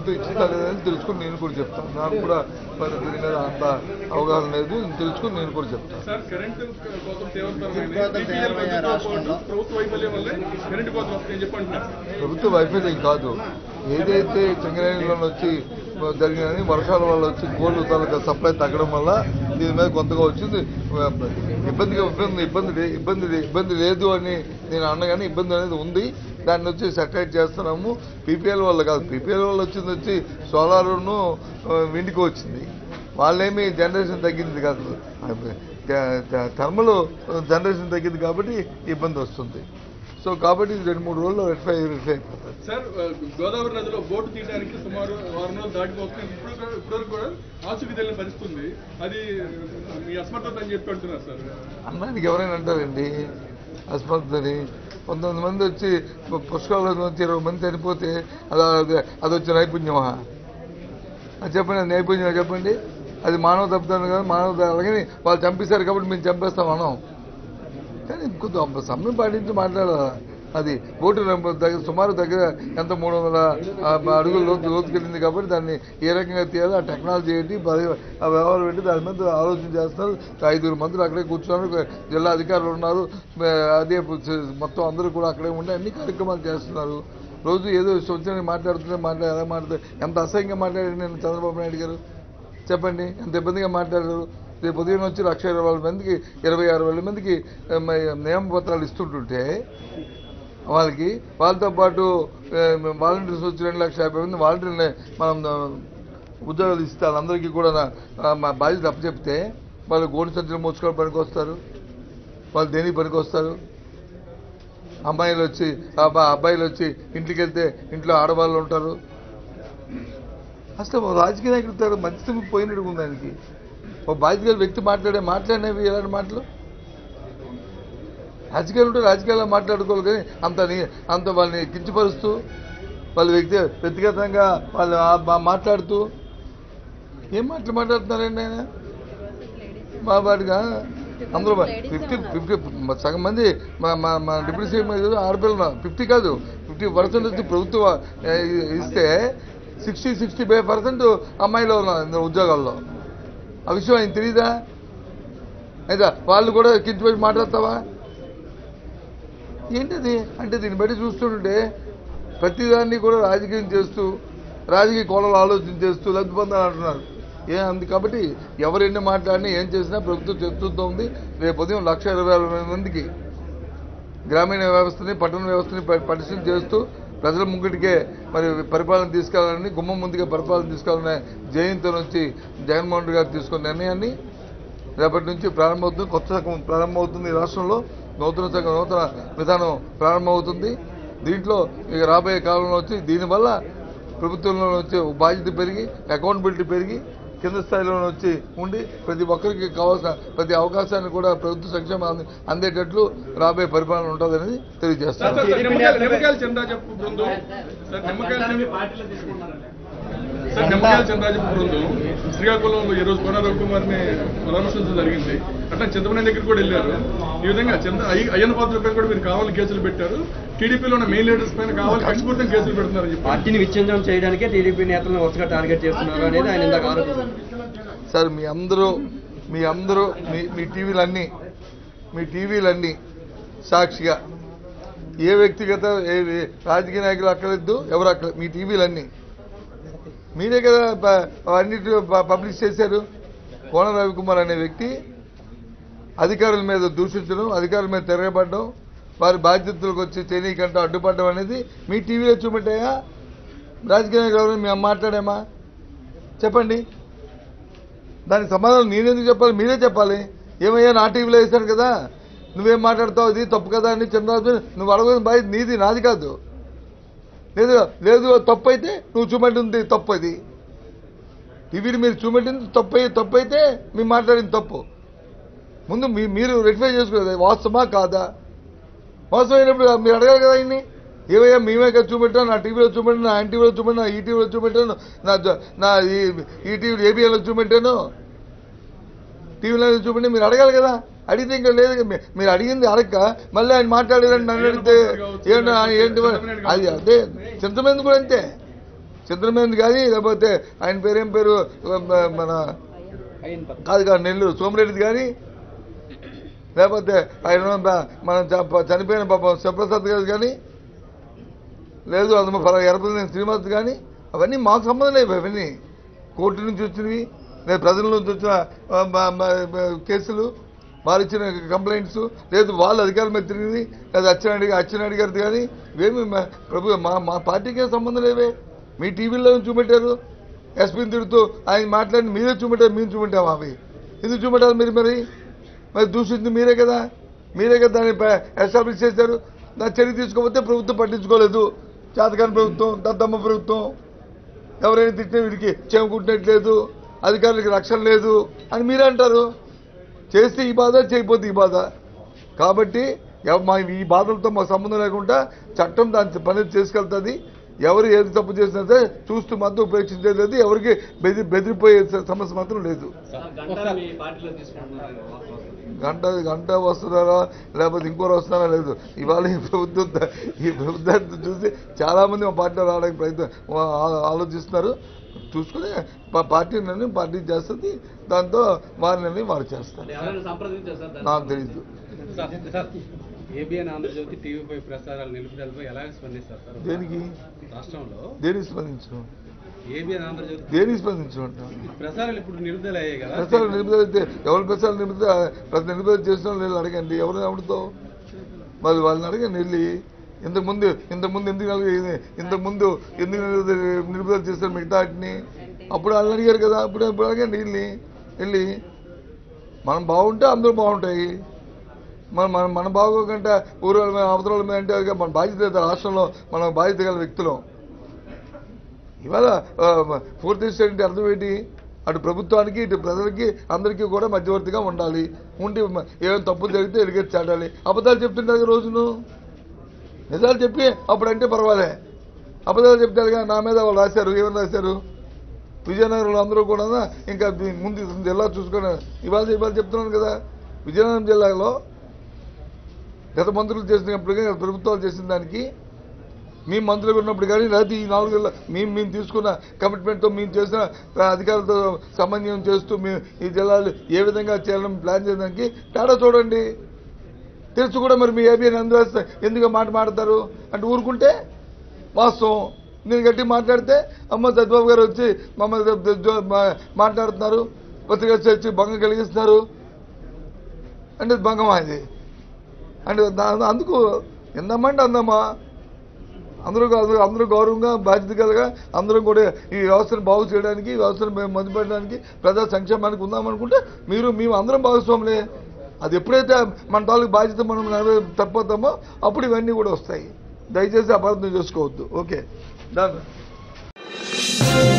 ప్రభుత్వం ఇచ్చిందా లేదని తెలుసుకుని నేను కూడా చెప్తాను నాకు కూడా మరి దీని మీద అంత అవగాహన లేదు తెలుసుకుని నేను కూడా చెప్తాను సార్ కరెంటు కోసం విద్యుత్ కోత తీవ్రమైన రాష్ట్రంలో. ప్రభుత్వ వైఫల్యం వల్లే కరెంటు కోసం వస్తాయని చెప్పి అంటున్నారు ప్రభుత్వ వైఫల్యం కాదు ఏదైతే చెంగరేణిలో వచ్చి జరిగినని వర్షాల వల్ల వచ్చి కోళ్ళు తాలూకా సప్లై తగ్గడం వల్ల దీని మీద కొంతగా వచ్చింది ఇబ్బందిగా ఇబ్బంది ఇబ్బంది లే- ఇబ్బంది లే- ఇబ్బంది లేదు అని నేను అన్నగానే ఇబ్బంది అనేది ఉంది దాన్ని వచ్చి సెటరేట్ చేస్తున్నాము పీపీఎల్ వల్ల కాదు పీపీఎల్ వల్ల వచ్చింది వచ్చి సోలార్ను విండికి వచ్చింది వాళ్ళేమి జనరేషన్ తగ్గింది కాదు థర్మల్ జనరేషన్ తగ్గింది కాబట్టి ఇబ్బంది వస్తుంది సో కాబట్టి ఇది రెండు మూడు రోజుల్లో రెట్ఫై రెట్ఫై అయిపోతుంది సార్ ఆ, గోదావరి నదిలో బోటు తీయడానికి సుమారు వారం రోజులు దాటిపోతుంది ఇప్పుడు కూడా- ఇప్పటివరకు కూడా ఆచూకీ తెలియని పరిస్థితి ఉంది అది మీ అసమర్థత అని చెప్పి అంటున్నారు సార్ అన్నానికి ఎవరైనా అంటారండి అస్మత్తుని కొంతమంది మంది వచ్చి పు- పుష్కరాల్లో నుంచి ఇరవై మంది చనిపోతే అది అది- అది వచ్చే నైపుణ్యమా అది చెప్పండి అది నైపుణ్యమా చెప్పండి అది మానవ తప్పుతాను కదా మానవ అలాగని వాళ్ళు చంపేశారు కాబట్టి మేము చంపేస్తాం మనం కానీ కొంత సమయం పాటించి మాట్లాడాలి అది ఓటు రంపు దగ్గర సుమారు దగ్గర ఎంత మూడు వందల ఆ, అడుగుల లోతు లోతుకెళ్ళింది కాబట్టి దాన్ని ఏ రకంగా తీయాలో ఆ టెక్నాలజీ ఏంటి పరి- ఆ వ్యవహారం ఏంటి దాని మీద ఆలోచన చేస్తున్నారు ఐదుగురు మంత్రులు అక్కడే కూర్చున్నారు జిల్లా అధికారులు ఉన్నారు ఆ, అదే మొత్తం అందరూ కూడా అక్కడే ఉండి అన్ని కార్యక్రమాలు చేస్తున్నారు రోజు ఏదో వచ్చిన మాట్లాడుతుంటే మాట్లాడి ఎలా మాట్లాడుతుంది ఎంత అసహ్యంగా మాట్లాడారు నేను చంద్రబాబు నాయుడు గారు చెప్పండి ఎంత ఇబ్బందిగా మాట్లాడారు రేపు ఉదయం వచ్చి లక్ష ఇరవై వేల మందికి ఇరవై ఆరు వేల మందికి ఆ, మ- నియమ పత్రాలు ఇస్తుంటుంటే వాళ్ళకి వాళ్ళతో పాటు వాలంటీర్స్ వచ్చి రెండు లక్షల యాభై మంది వాలంటీర్ని మనం ఆ, ఉద్యోగాలు ఇస్తే వాళ్ళందరికీ కూడా నా- ఆ, మా బాధ్యత అప్పచెప్తే వాళ్ళు గోడు సంచులు మోసుకోవడం పనికి వస్తారు వాళ్ళు దేనికి పనికి వస్తారు అమ్మాయిలు వచ్చి అబ్బా అబ్బాయిలు వచ్చి ఇంటికి వెళ్తే ఇంట్లో ఆడవాళ్ళు ఉంటారు అసలు ఓ రాజకీయ నాయకుడు తన మంచితనం పోయినట్టు ఉంది ఆయనకి ఓ బాధ్యత గల వ్యక్తి మాట్లాడే మాట్లాడినవి ఎలాంటి మాటలు రాజకీయాలు ఉంటే రాజకీయాల్లో మాట్లాడుకోవాలి కానీ అంత ని- అంత వాళ్ళని కించపరుస్తూ వాళ్ళ వ్యక్తి వ్యక్తిగతంగా వాళ్ళు ఆ- బా- మాట్లాడుతూ ఏం మాటలు మాట్లాడుతున్నారండి ఆయన మా వాడిగా అందరూ ఫిఫ్టీ ఫిఫ్టీ సగం మంది మా మా మా డిప్యూటీ సీఎం గారు ఆడపిల్లలు ఫిఫ్టీ కాదు ఫిఫ్టీ పర్సెంట్ వచ్చి ప్రభుత్వం ఆ, ఇస్తే సిక్స్టీ సిక్స్టీ ఫైవ్ పర్సెంట్ అమ్మాయిలు ఉన్నారు ఉద్యోగాల్లో ఆ విషయం ఆయన తెలియదా అయితే వాళ్ళు కూడా కించిపెట్టి మాట్లాడతావా ఏంటిది అంటే దీన్ని బట్టి చూస్తుంటే ప్రతిదాన్ని కూడా రాజకీయం చేస్తూ రాజకీయ కోణాలు ఆలోచన చేస్తూ లబ్ధి పొందాలని అంటున్నారు ఏ అంది కాబట్టి ఎవరు ఎన్ని మాట్లాడినా ఏం చేసినా ప్రభుత్వం చెప్తూనే ఉంది రేపు ఉదయం లక్ష ఇరవై వేల మందికి గ్రామీణ వ్యవస్థని పట్టణ వ్యవస్థని ప- పరిశీలన చేస్తూ ప్రజల ముంగిటికే మరి పరిపాలన తీసుకెళ్లాలని గుమ్మం ముందుగా పరిపాలన తీసుకెళ్లాలనే జయంతో నుంచి జగన్మోహన్ రెడ్డి గారు తీసుకున్న నిర్ణయాన్ని రేపటి నుంచి ప్రారంభమవుతుంది కొత్త శకం ప్రారంభమవుతుంది ఈ రాష్ట్రంలో నూతన శకం నూతన విధానం ప్రారంభమవుతుంది దీంట్లో ఇక రాబోయే కాలంలో వచ్చి దీనివల్ల ప్రభుత్వంలో వచ్చే బాధ్యత పెరిగి అకౌంటబిలిటీ పెరిగి కింద స్థాయిలో వచ్చి ఉండి ప్రతి ఒక్కరికి కావాల్సిన ప్రతి అవకాశాన్ని కూడా ప్రభుత్వ సంక్షేమం అంది- అందేటట్లు రాబోయే పరిపాలన ఉంటుందనేది సార్ తెలియజేస్తాను సార్, సార్, నిమ్మకాయలు నిమ్మకాయల చంద్రాజప్ప బృందం సార్ నిమ్మకాయల సార్ నిమ్మకాయల చంద్రాజప్ప బృందం శ్రీకాకుళంలో ఈ రోజు కోన రవికుమార్ని పరామర్శించడం జరిగింది అట్లా చంద్రబాబు దగ్గరికి కూడా వెళ్ళారు ఈ విధంగా చంద్ర అయ్య- అయ్యన్న పాత్ర పైన కూడా మీరు కావాలని కేసులు పెట్టారు టీడీపీలో ఉన్న మెయిన్ లీడర్స్ పైన కావాలి కక్షపూర్తం కేసులు పెడుతున్నారని చెప్పి పార్టీని విచ్ఛిన్నం చేయడానికే టీడీపీ నేతలను వరుసగా టార్గెట్ చేస్తున్నారు అనేది ఆయన ఇందాక ఆరోపించారు సార్ మీ అందరూ మీ అందరూ మీ మీ టీవీలన్నీ మీ టీవీలన్నీ సాక్షిగా ఏ వ్యక్తిగత ఏ ఏ రాజకీయ నాయకులు అక్కర్లేదు ఎవరు అక్కడ మీ టీవీలన్నీ మీరే కదా ప- అన్నిటి ప- పబ్లిష్ చేశారు కోన రవికుమార్ అనే వ్యక్తి అధికారుల మీద దూషించడం అధికారుల మీద తిరగబడడం వారి బాధ్యతలకు వచ్చి చేయనీకంటే అడ్డుపడడం అనేది మీ టీవీలో చూపెట్టాయా రాజకీయ నాయకులు ఎవరైనా మేము మాట్లాడామా చెప్పండి దానికి సమాధానం నేనెందుకు చెప్పాలి మీరే చెప్పాలి ఏమయ్యా నా టీవీలో వేశాను కదా నువ్వేం మాట్లాడతావు ఇది తప్పు కదా అని చంద్రబాబు నువ్వు అడగదు బాయ్ నీది నాది కాదు లేదు లేదు తప్పు అయితే నువ్వు చూపెట్టింది తప్పు అది టీవీని మీరు చూపెట్టింది తప్పు అయి- తప్పు అయితే మీరు మాట్లాడింది తప్పు ముందు మీ మీరు రెక్టిఫై చేసుకోలేదు వాస్తవమా కాదా వాస్తవం అయినప్పుడు మీరు అడగాలి కదా ఆయన్ని ఏవయ్యా మేమే కదా చూపెట్టాను నా టీవీలో చూపెట్టాను నా టీవీలో చూపెట్టాను నా ఈ టీవీలో చూపెట్టాను నా జ- నా ఈ ఈ టీవీ ఏబిఎన్లో చూపెట్టాను టీవీలో చూపెట్టి మీరు అడగాలి కదా అడిగితే ఇంకా లేదు కదా. మీ- మీరు అడిగింది అడగక మళ్ళీ ఆయన మాట్లాడారని నన్ను అడిగితే ఏంటి ఏంటి అది అదే చింతమంది కూడా అంతే చంద్రమేంద్ర కానీ లేకపోతే ఆయన పేరేం పేరు మన కాదు కాదు నెల్లూరు సోమిరెడ్డిది కానీ లేకపోతే ఆయన బ- మనం చ- చనిపోయిన పాపం శివప్రసాద్ గారు కానీ లేదు అది ఫలా ఎరపతి శ్రీనివాస్ కానీ అవన్నీ మాకు సంబంధం లేవు అవన్నీ కోర్టు నుంచి వచ్చినవి లేదు ప్రజల నుంచి వచ్చిన ఆ, మా- మా- మా కేసులు వారు ఇచ్చిన కంప్లైంట్స్ లేదు వాళ్ళ అధికారుల మీద తిరిగింది లేదా అచ్చెన్నాయుడు అచ్చెన్నాయుడు గారిది కానీ ఇవేమి మా- ప్రభు మా మా పార్టీకి ఏం సంబంధం లేవే మీ టీవీలో చూపెట్టారు ఎస్పీని తిడుతూ ఆయన మాట్లాడి మీరే చూపెట్టారు మేము చూపెట్టాము అవి ఎందుకు చూపెట్టారు మీరు మరి మరి దూషింది మీరే కదా మీరే కదా దాన్ని ఎస్టాబ్లిష్ చేశారు దాని చర్య తీసుకోకపోతే ప్రభుత్వం పట్టించుకోలేదు చేతకాని ప్రభుత్వం దద్దమ్మ ప్రభుత్వం ఎవరైనా తిట్టినా వీడికి చేమకుంటున్నట్లేదు అధికారులకి రక్షణ లేదు అని మీరే అంటారు చేస్తే ఈ బాధ చేయకపోతే ఈ బాధ కాబట్టి ఎవ- మా ఈ బాధలతో మా సంబంధం లేకుండా చట్టం దాని పని చేసుకెళ్తుంది ఎవరు ఏది తప్పు చేసినా సరే చూస్తూ మాత్రం ఉపేక్షించేది లేదు ఎవరికి బెదిరి బెదిరిపోయే సమస్య మాత్రం లేదు గంట గంట వస్తున్నారా లేకపోతే ఇంకోరు వస్తున్నారా లేదు ఇవాళ ఈ ప్రభుత్వం ద- ఈ ప్రభుత్వాన్ని చూసి చాలా మంది మా పార్టీలో రావడానికి ప్రయత్నం ఆ- ఆ- ఆలోచిస్తున్నారు చూసుకుని మా పార్టీ నిర్ణయం పార్టీ చేస్తుంది దాంతో వారి నిర్ణయం వారు చేస్తారు నాకు తెలియదు ఏబిఎన్ ఆంధ్రజ్యోతి టీవీపై ప్రసారాలు నిలుపుదలపై ఎలా స్పందిస్తారు సార్ దేనికి రాష్ట్రంలో దేనికి స్పందించు ఏబిఎన్ ఆంధ్రజ్యోతి దేనికి స్పందించు అంటాను ప్రసారాలు ఇప్పుడు నిలుపుదల అయ్యాయి కదా ప్రసారం నిలుపుదల అయితే ఎవరి ప్రసారం నిలుపుదల ప్రతి నిలుపుదల చేసిన వాళ్ళు అడగండి ఎవరిని అడుగుతావు మరి వాళ్ళని అడగండి వెళ్ళి ఇంతకుముందు ఇంతకుముందు ఎందుకు అడిగి- ఇంతకుముందు ఎందుకు నిలుపుదల నిలుపుదల చేస్తారు మిగతా వాటిని అప్పుడు వాళ్ళని అడిగారు కదా అప్పుడు ఇప్పుడు అడగండి వెళ్ళి వెళ్ళి మనం బాగుంటే అందరూ బాగుంటాయి మన మన మన బాగోకంటే ఊరు వాళ్ళ మీద అవతల వాళ్ళ మీద అంటే అది మన బాధ్యత లేదు రాష్ట్రంలో మనం బాధ్యత గల వ్యక్తులం ఇవాళ ఆ, పూర్తి స్టేట్ అర్థం ఏంటి అటు ప్రభుత్వానికి ఇటు ప్రజలకి అందరికీ కూడా మధ్యవర్తిగా ఉండాలి ఉండి మ- ఏమైనా తప్పులు జరిగితే ఎలిగేట్ చాటాలి అబద్ధాలు చెప్తుంటారు కదా రోజును నిజాలు చెప్పి అప్పుడంటే పర్వాలే అబద్ధాలు చెప్తారు కదా నా మీద వాళ్ళు రాశారు ఏమని రాశారు విజయనగరంలో అందరూ కూడా ఇంకా దీ- ముందు జిల్లా చూసుకొని ఇవాళ ఇవాళ చెప్తున్నాను కదా విజయనగరం జిల్లాలో గత మంత్రులు చేసినప్పుడు గత ప్రభుత్వాలు చేసిన దానికి మీ మంత్రులుగా ఉన్నప్పుడు కానీ లేకపోతే ఈ నాలుగేళ్ళ మేము మేము తీసుకున్న కమిట్మెంట్తో మేము చేసిన ఆ, అధికారులతో సమన్వయం చేస్తూ మేము ఈ జిల్లాలు ఏ విధంగా చేయాలని ప్లాన్ చేయడానికి తేడా చూడండి తెలుసు కూడా మరి మీ ఏబిఎన్ అందరూ ఎందుకు మాట మాడతారు అంటే ఊరుకుంటే వాస్తవం నేను గట్టి మాట్లాడితే అమ్మ సత్యబాబు గారు వచ్చి మమ్మల్ని ద- ద- జో- మా- మాట్లాడుతున్నారు పత్రికా చర్చి భంగం కలిగిస్తున్నారు అంటే ఇది భంగమా ఇది అంటే దా- అందుకు ఎందమ్మంటే అందమ్మా అందరూ అందరూ అందరూ గౌరవంగా బాధ్యత కలగా అందరూ కూడా ఈ వ్యవస్థను బాగు చేయడానికి ఈ వ్యవస్థను మేము మధ్యపెట్టడానికి ప్రజా సంక్షేమానికి ఉందామనుకుంటే మీరు మేము అందరం భాగస్వాములే అది ఎప్పుడైతే మన తాలూకు బాధ్యత మనం నెరవే తప్పిపోతామో అప్పుడు ఇవన్నీ కూడా వస్తాయి దయచేసి అపార్థం చేసుకోవద్దు ఓకే డన్